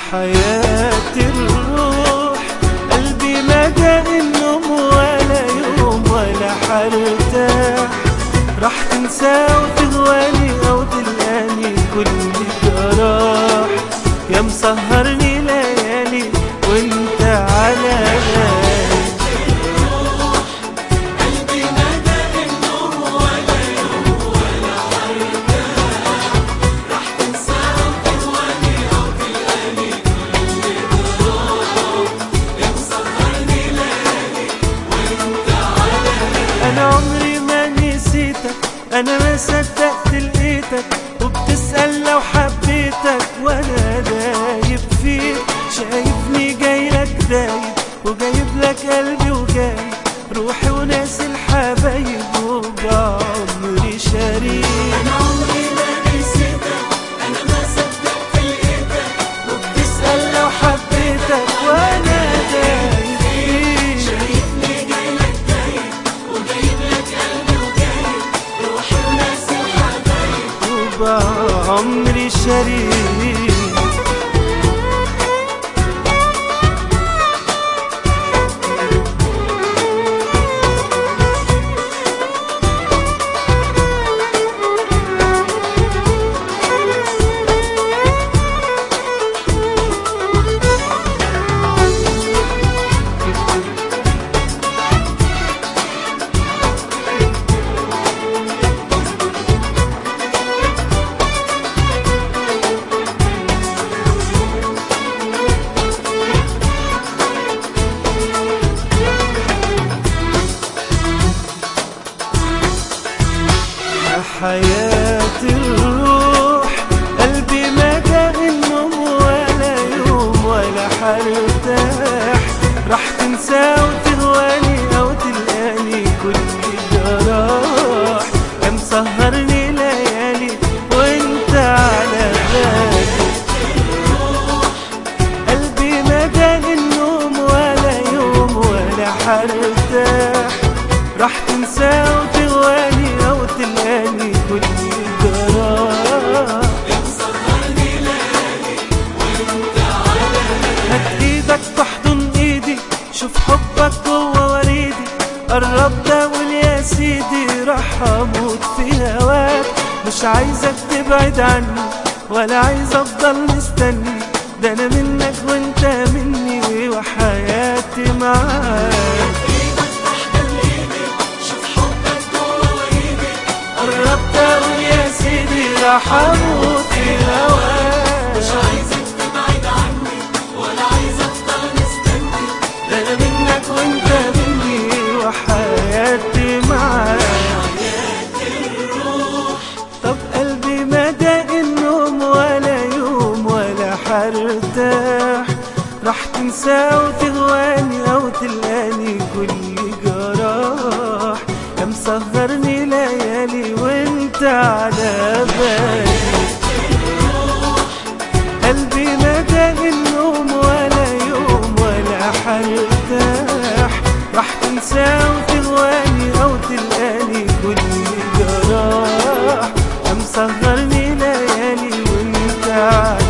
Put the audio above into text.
حياة الروح قلبي ما جاء النوم ولا يوم ولا حرتاح راح تنسى وتهواني او تلقاني كل جراح يا مسهرني ليالي وانت على بالي انا عمري ما نسيتك انا ما صدقت لقيتك وبتسأل لو حبيتك وانا دايب فيك شايفني جاي لك دايب وجايب لك قلبي وجاي روحي وناس الحبايب وبعمري شريك أنا عمري ما نسيتك أنا ما صدقت لقيتك وبتسأل لو حبيتك وانا دايب فيك شايفني جاي لك دايب وجايب لك قلبي وجايب روحي وناس الحبايب وبعمري شريك يا حياة الروح قلبي ما جاء النوم ولا يوم ولا حرتاح راح تنسى وتهواني او تلقاني كل جراح يا مسهرني ليالي وانت على بالي قلبي ما جاء النوم ولا يوم ولا حرتاح راح تنسى وتغواني او تلقاني كل جراح هات ايدك تحضن ايدي شوف حبك جوه وريدي قرب داول يا سيدي راح اموت في هواك مش عايزك تبعد عني ولا عايز افضل مستني ده انا منك وانت مني وحياتي معاك إيدك تحضن إيدي شوف حبك جوا وإيدي قربت اقول يا سيدي راح اموت في هواك مش عايزك تبعد عني ولا عايز أفضل مستني ده انا منك وانت مني وحياتي معاك طب قلبي ما داق النوم ولا يوم ولا حرتاح راح تنسى وتغواني او تلقاني كل جراح يا مسهرني ليالي وانت على بالي قلبي ما داق النوم ولا يوم ولا حرتاح راح تنسى وتغواني او تلقاني كل جراح يا مسهرني ليالي وانت على